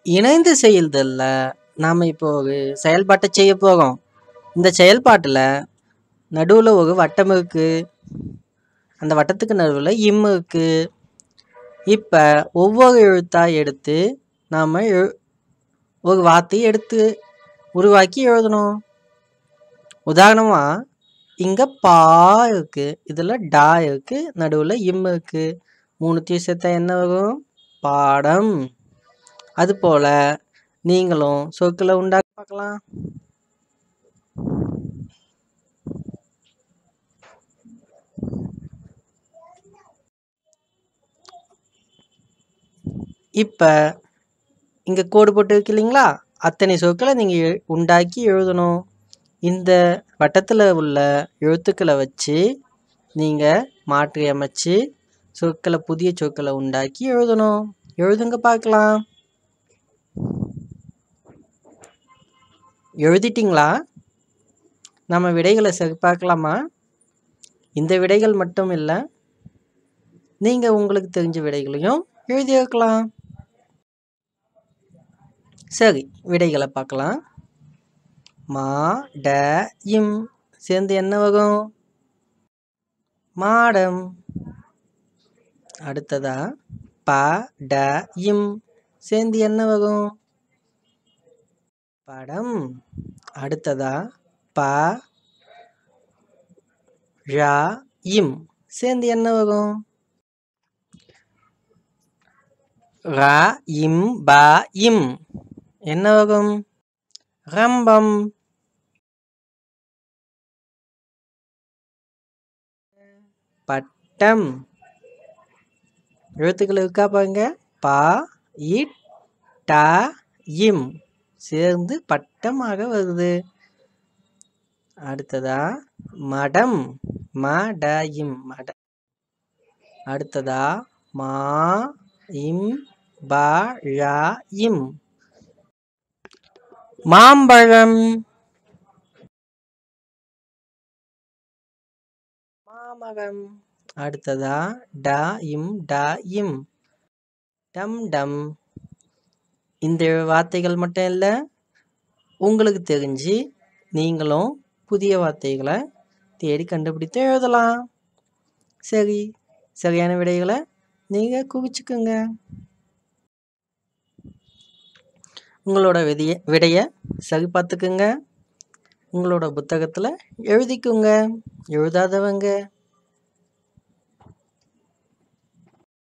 இணைந்து செய்தல்ல நாம் இப்போ ஒரு செயல்பாட்டை செய்ய போகிறோம் இந்த செயல்பாட்டில் நடுவில் ஒரு வட்டம் இருக்குது அந்த வட்டத்துக்கு நடுவில் இம் இருக்குது இப்போ ஒவ்வொரு எழுத்தாக எடுத்து நாம் எழு ஒரு வார்த்தையை எடுத்து உருவாக்கி எழுதணும் உதாரணமாக இங்கே பா இருக்குது இதில் டா இருக்குது நடுவில் இம் இருக்குது மூணுத்தையும் சேர்த்தா என்ன வரும் பாடம் அதுபோல் நீங்களும் சொற்களை உண்டாக்க பார்க்கலாம் இப்போ இங்கே கோடு போட்டு இருக்கு இல்லைங்களா அத்தனை சொற்களை நீங்கள் உண்டாக்கி எழுதணும் இந்த வட்டத்தில் உள்ள எழுத்துக்களை வச்சு நீங்கள் மாற்றி அமைச்சு சொற்களை புதிய சொற்களை உண்டாக்கி எழுதணும் எழுதுங்க பார்க்கலாம் எழுதிட்டிங்களா நம்ம விடைகளை சரி பார்க்கலாமா இந்த விடைகள் மட்டும் இல்லை நீங்கள் உங்களுக்கு தெரிஞ்ச விடைகளையும் எழுதி வைக்கலாம் சரி விடைகளை பார்க்கலாம் மா ட இம் சேர்ந்து என்ன வரும் மாடம் அடுத்ததா ப ட இம் சேர்ந்து என்ன வரும் படம் அடுத்ததா ப ழ இம் சேர்ந்து என்ன வரும் ர இம் ப இம் என்ன வரும் ரம்பம் பட்டம் எழுத்துக்கள் இருக்கா பாருங்க பா இட் ட இம் சேர்ந்து பட்டமாக வருது அடுத்ததா மடம் ம ட இம் மட அடுத்ததா மா இம் ப ழ இம் மாம்பழம் மாமரம் அடுத்ததா ட இம் ட இம் டம் டம் இந்த வார்த்தைகள் மட்டும் இல்லை உங்களுக்கு தெரிஞ்சு நீங்களும் புதிய வார்த்தைகளை தேடி கண்டுபிடித்து எழுதலாம் சரி சரியான விடைகளை நீங்கள் குவிச்சுக்குங்க உங்களோட விதிய விடையை சரி பார்த்துக்குங்க உங்களோட புத்தகத்தில் எழுதிக்குங்க எழுதாதவங்க